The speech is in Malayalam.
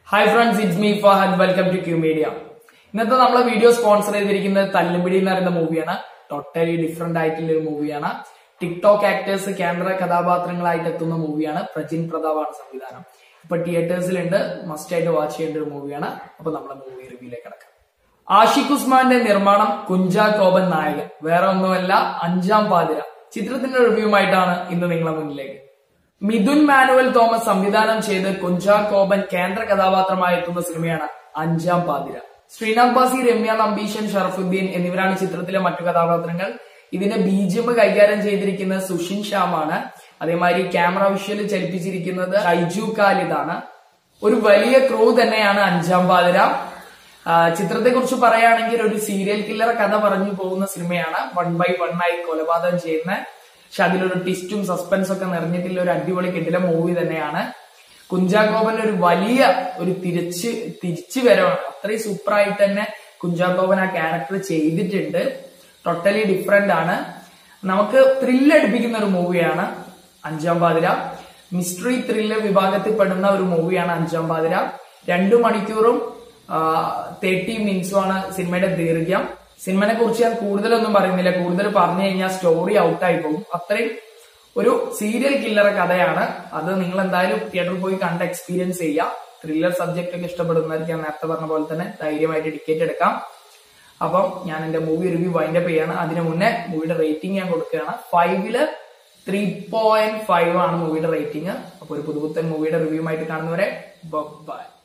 hi friends it's me Fahad welcome to Q media ഇന്നത്തെ നമ്മളെ വീഡിയോ സ്പോൺസർ ചെയ്തിരിക്കുന്നത് തല്ലുപിടി എന്ന് പറയുന്ന മൂവിയാണ് ടോട്ടലി ഡിഫറെന്റ് ആയിട്ടുള്ള ഒരു മൂവിയാണ് ടിക്ടോക്ക് ആക്ടേഴ്സ് ക്യാമറ കഥാപാത്രങ്ങളായിട്ട് എത്തുന്ന മൂവിയാണ് പ്രജിൻ പ്രതാപാണ് സംവിധാനം ഇപ്പൊ തിയേറ്റേഴ്സിലുണ്ട് മസ്റ്റ് ആയിട്ട് വാച്ച് ചെയ്യേണ്ട ഒരു മൂവിയാണ് അപ്പൊ നമ്മളെ മൂവി റിവ്യൂലേക്ക് കിടക്കാം ആഷിഖ് ഉസ്മാന്റെ നിർമ്മാണം കുഞ്ചാ കോപൻ നായകൻ വേറെ ഒന്നുമല്ല അഞ്ചാം പാതിര ചിത്രത്തിന്റെ റിവ്യൂമായിട്ടാണ് ഇന്ന് നിങ്ങളെ മുന്നിലേക്ക് മിഥുൻ മാനുവൽ തോമസ് സംവിധാനം ചെയ്ത് കുഞ്ചാ കോപൻ കേന്ദ്ര കഥാപാത്രമായി എത്തുന്ന സിനിമയാണ് അഞ്ചാം പാതിര ശ്രീനാഥ് ബാസി രമ്യ നമ്പീശൻ ഷറഫുദ്ദീൻ എന്നിവരാണ് ചിത്രത്തിലെ മറ്റു കഥാപാത്രങ്ങൾ ഇതിന്റെ ബീജിയം കൈകാര്യം ചെയ്തിരിക്കുന്നത് സുഷിൻ ശ്യാമാണ് അതേമാതിരി ക്യാമറ വിഷ്വൽ ചലിപ്പിച്ചിരിക്കുന്നത് ഷൈജു ഖാലിദാണ് ഒരു വലിയ ക്രൂ തന്നെയാണ് അഞ്ചാം പാതിര ചിത്രത്തെ കുറിച്ച് പറയുകയാണെങ്കിൽ ഒരു സീരിയൽ കില്ലർ കഥ പറഞ്ഞു പോകുന്ന സിനിമയാണ് വൺ ബൈ വൺ ആയി കൊലപാതകം ചെയ്യുന്ന പക്ഷെ അതിലൊരു ട്വിസ്റ്റും സസ്പെൻസും ഒക്കെ നിറഞ്ഞിട്ടുള്ള ഒരു അടിപൊളി കിട്ടില മൂവി തന്നെയാണ് കുഞ്ചാക്കോപന്റെ ഒരു വലിയ ഒരു തിരിച്ച് തിരിച്ചു വരവാണ് അത്രയും സൂപ്പറായിട്ട് തന്നെ കുഞ്ചാക്കോപൻ ആ ക്യാരക്ടർ ചെയ്തിട്ടുണ്ട് ടോട്ടലി ഡിഫറെന്റ് ആണ് നമുക്ക് ത്രില്ല് അടുപ്പിക്കുന്ന ഒരു മൂവിയാണ് അഞ്ചാം പാതിര മിസ്റ്ററി ത്രില്ല് വിഭാഗത്തിൽ ഒരു മൂവിയാണ് അഞ്ചാം പാതിര രണ്ടു മണിക്കൂറും തേർട്ടി മിനിറ്റ്സുമാണ് സിനിമയുടെ ദീർഘ്യം സിനിമനെ കുറിച്ച് ഞാൻ കൂടുതലൊന്നും പറയുന്നില്ല കൂടുതൽ പറഞ്ഞു കഴിഞ്ഞാൽ സ്റ്റോറി ഔട്ടായി പോകും അത്രയും ഒരു സീരിയൽ കില്ലർ കഥയാണ് അത് നിങ്ങൾ എന്തായാലും തിയേറ്ററിൽ പോയി കണ്ട് എക്സ്പീരിയൻസ് ചെയ്യുക ത്രില്ലർ സബ്ജക്ട് ഒക്കെ ഇഷ്ടപ്പെടുന്നവർക്ക് ഞാൻ നേരത്തെ പറഞ്ഞ പോലെ തന്നെ ധൈര്യമായിട്ട് ടിക്കറ്റ് എടുക്കാം അപ്പം ഞാൻ എന്റെ മൂവി റിവ്യൂ വൈൻഡപ്പ് ചെയ്യാണ് അതിനു മുന്നേ മൂവിയുടെ റേറ്റിംഗ് ഞാൻ കൊടുക്കുകയാണ് ഫൈവില് ത്രീ പോയിന്റ് ഫൈവ് ആണ് മൂവിയുടെ റേറ്റിംഗ് അപ്പൊ ഒരു പുതുപുത്തൻ മൂവിയുടെ റിവ്യൂ ആയിട്ട് കാണുന്നവരെ ബൈ